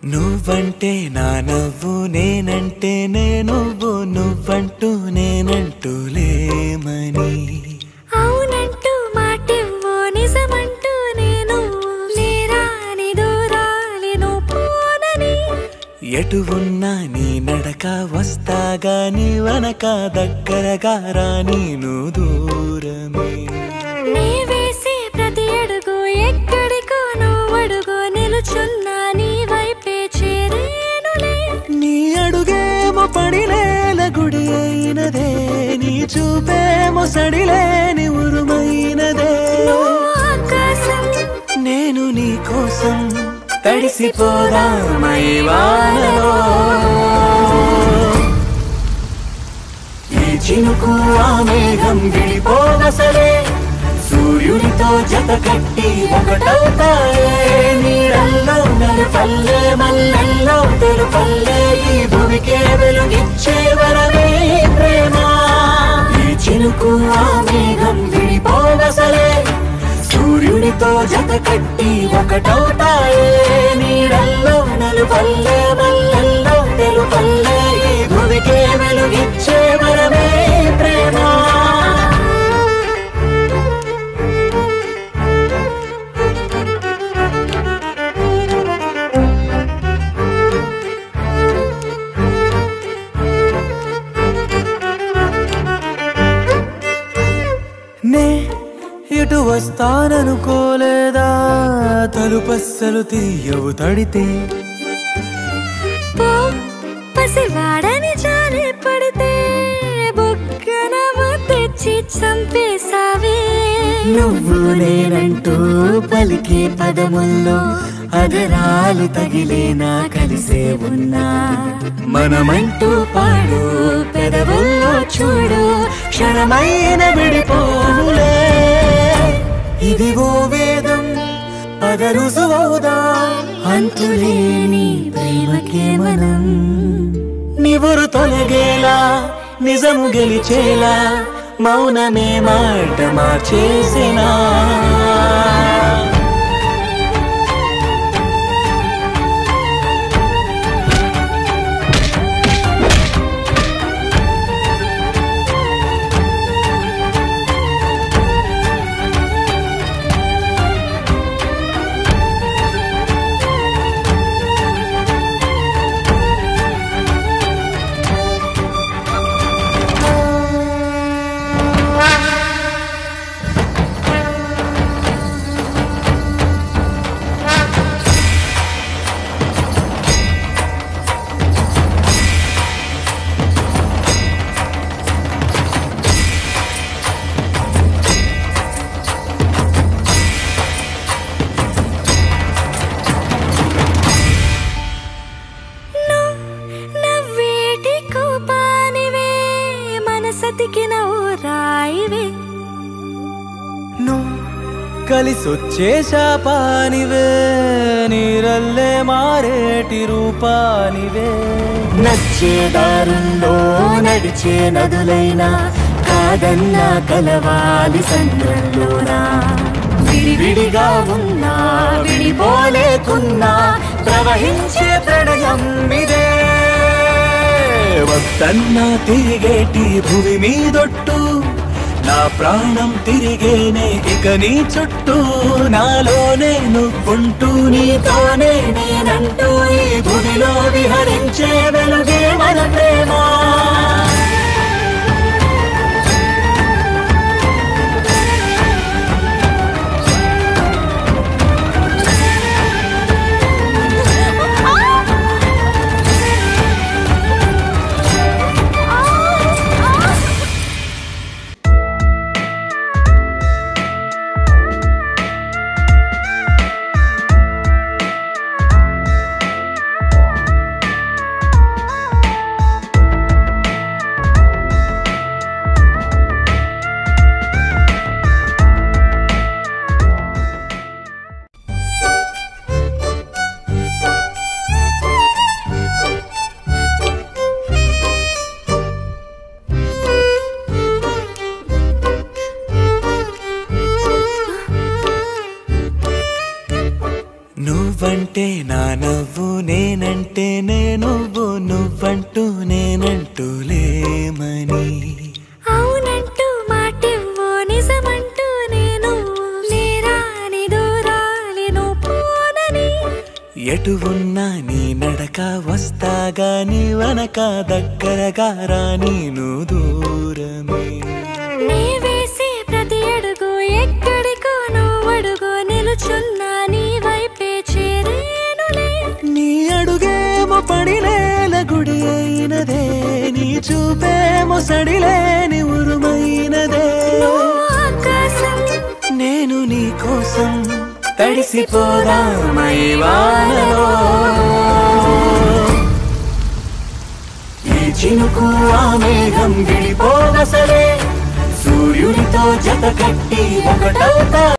నువ్వంటే నా నవ్వు నేనంటే నేనువ్వు నువ్వంటూ నేనంటూ లేమని అవునంటూ మాటివ్వు నిజమంటూ నేను నేరాని దూరాలి పోనని ఎటు ఉన్నా నీ నడక వస్తాగా నీ వనక దగ్గరగా రాని నువ్వు దూరమే నీ వేసే ప్రతి అడుగు ఎక్కడికో నువ్వు అడుగు నిలుచున్నా నీ వైపే చేరేనులే నీ అడుగేమో పడినేల గుడి అయినదే నీ చూపేమో సడిలేని ఉరుమైనదే నువ్వు ఆకాశం నేను నీ కోసం తడిసిపోదామై వానలో ఈ చినుకు ఆ మేఘం విడిపోవసలే సూర్యుడితో జత కట్టి ఒకటవుతాయే నీడల్లో నలుపల్లే మల్లెల్లో తెలుపల్లే ఈ భూమికే వెలుగిచ్చే వరమే ప్రేమ ఈ చినుకు ఆ మేఘం విడిపోవసలే సూర్యుడితో జత కట్టి ఒకటవుతాయే నీడల్లో నలుపల్లే మల్లెల్లో తెలుపల్లే ఈ భూమికే వెలుగిచ్చే వరమే ప్రేమ నే ఇటు వస్తాననుకోలేదా తలుపస్సలు తీయవు తడితే పో పసివాడని జారి పడితే బొగ్గన తెచ్చి చంపేశావే నువ్వు నేనంటూ పలికే పదముల్లో అదరాలు తగిలేనా కలిసే ఉన్నా మనమంటూ పాడు పెదవుల్లో చూడు క్షణమైన విడిపోవులే ఇది ఓ వేదం పదరుసువవుదా అంతులేని ప్రేమకే మనం నివురు తొలగేలా నిజము గెలిచేలా మౌనమే మాట మార్చేసినా నవ్వేటి కోపానివే మనసతికిన ఓ రాయివే నువ్వు కలిసొచ్చే శాపానివే నీరల్లే మారేటి రూపానివే నచ్చే దారుల్లో నడిచే నదులైనా కాదన్నా కలవాలి సంద్రంలోనా విడివిడిగా ఉన్నా విడిపోలేకున్నా ప్రవహించే ప్రణయం ఇదే వద్దన్నా తిరిగేటి భూమి మీదొట్టు నా ప్రాణం తిరిగేనే ఇక నీ చుట్టూ నాలోనే నువ్వుంటూ నీతోనే నేనంటూ ఈ భూమిలో విహరించే వెలుగే మన ప్రేమ నువ్వంటే నా నవ్వు నేనంటే నేను నువ్వంటూ నేనంటూ లేమని అవునంటూ మాటివ్వు నిజమంటూ నేను లేరాని దూరాలి నువ్వు పోనని ఎటు ఉన్నా నీ నడక వస్తాగా నీ వనక దగ్గరగా రాని నువ్వు దూరమే నీ వేసే ప్రతి అడుగు ఎక్కడికో నువ్వు అడుగు నిలుచున్నా నీ వైపే చేరేనులే నీ అడుగేమో పడినేల గుడి అయినదే నీ చూపేమో సడిలేని ఉరుమైనదే నువ్వు ఆకాశం నేను నీ కోసం తడిసిపోదామై వానలో ఈ చినుకు ఆ మేఘం విడిపోవసలే సూర్యుడితో జత కట్టి ఒకటవుతా